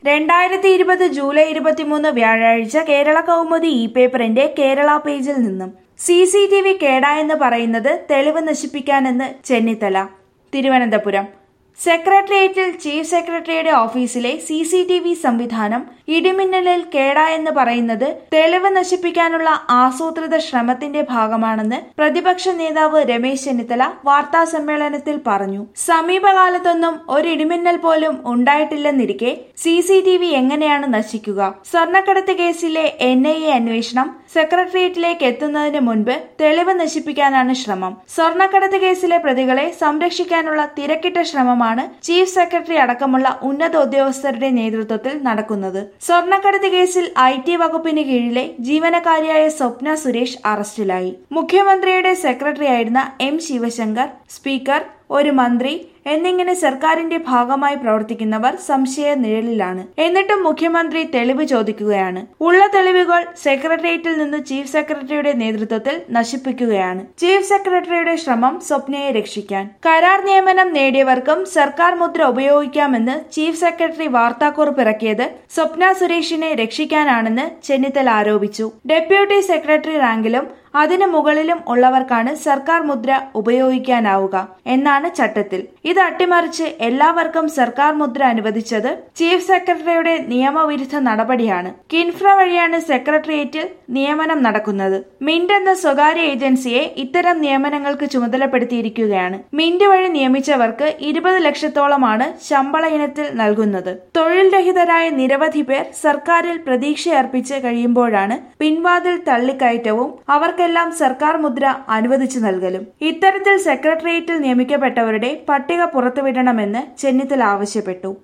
രണ്ടായിരത്തി ഇരുപത് ജൂലൈ ഇരുപത്തിമൂന്ന് വ്യാഴാഴ്ച കേരള കൗമുദി ഇ പേപ്പറിന്റെ കേരള പേജിൽ നിന്നും സി സി ടി വി കേടായെന്ന് പറയുന്നത് തെളിവ് നശിപ്പിക്കാനെന്ന് ചെന്നിത്തല തിരുവനന്തപുരം സെക്രട്ടേറിയറ്റിൽ ചീഫ് സെക്രട്ടറിയുടെ ഓഫീസിലെ സി സി ടി വി സംവിധാനം ഇടിമിന്നലിൽ കേടായെന്ന് പറയുന്നത് തെളിവ് നശിപ്പിക്കാനുള്ള ആസൂത്രിത ശ്രമത്തിന്റെ ഭാഗമാണെന്ന് പ്രതിപക്ഷ നേതാവ് രമേശ് ചെന്നിത്തല വാർത്താ സമ്മേളനത്തിൽ പറഞ്ഞു സമീപകാലത്തൊന്നും ഒരു ഇടിമിന്നൽ പോലും ഉണ്ടായിട്ടില്ലെന്നിരിക്കെ സി സി ടി വി എങ്ങനെയാണ് നശിക്കുക സ്വർണ്ണക്കടത്ത് കേസിലെ എൻ ഐ എ അന്വേഷണം സെക്രട്ടേറിയറ്റിലേക്ക് എത്തുന്നതിന് മുൻപ് തെളിവ് നശിപ്പിക്കാനാണ് ശ്രമം സ്വർണ്ണക്കടത്ത് കേസിലെ പ്രതികളെ സംരക്ഷിക്കാനുള്ള തിരക്കിട്ട ശ്രമമാണ് ചീഫ് സെക്രട്ടറി അടക്കമുള്ള ഉന്നത ഉദ്യോഗസ്ഥരുടെ നേതൃത്വത്തിൽ നടക്കുന്നത് സ്വർണ്ണക്കടത്ത് കേസിൽ ഐ ടി വകുപ്പിന് കീഴിലെ ജീവനക്കാരിയായ സ്വപ്ന സുരേഷ് അറസ്റ്റിലായി മുഖ്യമന്ത്രിയുടെ സെക്രട്ടറിയായിരുന്ന എം ശിവശങ്കർ സ്പീക്കർ ഒരു മന്ത്രി എന്നിങ്ങനെ സർക്കാരിന്റെ ഭാഗമായി പ്രവർത്തിക്കുന്നവർ സംശയ നിഴലിലാണ് എന്നിട്ടും മുഖ്യമന്ത്രി തെളിവ് ചോദിക്കുകയാണ് ഉള്ള തെളിവുകൾ സെക്രട്ടേറിയറ്റിൽ നിന്ന് ചീഫ് സെക്രട്ടറിയുടെ നേതൃത്വത്തിൽ നശിപ്പിക്കുകയാണ് ചീഫ് സെക്രട്ടറിയുടെ ശ്രമം സ്വപ്നയെ രക്ഷിക്കാൻ കരാർ നിയമനം നേടിയവർക്കും സർക്കാർ മുദ്ര ഉപയോഗിക്കാമെന്ന് ചീഫ് സെക്രട്ടറി വാർത്താക്കുറിപ്പ് ഇറക്കിയത് സ്വപ്ന സുരേഷിനെ രക്ഷിക്കാനാണെന്ന് ചെന്നിത്തല ആരോപിച്ചു ഡെപ്യൂട്ടി സെക്രട്ടറി റാങ്കിലും അതിനു മുകളിലും ഉള്ളവർക്കാണ് സർക്കാർ മുദ്ര ഉപയോഗിക്കാനാവുക എന്നാണ് ചട്ടത്തിൽ ഇത് അട്ടിമറിച്ച് എല്ലാവർക്കും സർക്കാർ മുദ്ര അനുവദിച്ചത് ചീഫ് സെക്രട്ടറിയുടെ നിയമവിരുദ്ധ നടപടിയാണ് കിൻഫ്ര വഴിയാണ് സെക്രട്ടേറിയറ്റിൽ നിയമനം നടക്കുന്നത് മിന്റ് എന്ന സ്വകാര്യ ഏജൻസിയെ ഇത്തരം നിയമനങ്ങൾക്ക് ചുമതലപ്പെടുത്തിയിരിക്കുകയാണ് മിന്റ് വഴി നിയമിച്ചവർക്ക് ഇരുപത് ലക്ഷത്തോളമാണ് ശമ്പള ഇനത്തിൽ നൽകുന്നത് തൊഴിൽ രഹിതരായ നിരവധി പേർ സർക്കാരിൽ പ്രതീക്ഷയർപ്പിച്ച് കഴിയുമ്പോഴാണ് പിൻവാതിൽ തള്ളിക്കയറ്റവും അവർക്കെല്ലാം സർക്കാർ മുദ്ര അനുവദിച്ചു നൽകലും ഇത്തരത്തിൽ സെക്രട്ടേറിയറ്റിൽ നിയമിക്കപ്പെട്ടവരുടെ പട്ടിക പുറത്തുവിടണമെന്ന് ചെന്നിത്തല ആവശ്യപ്പെട്ടു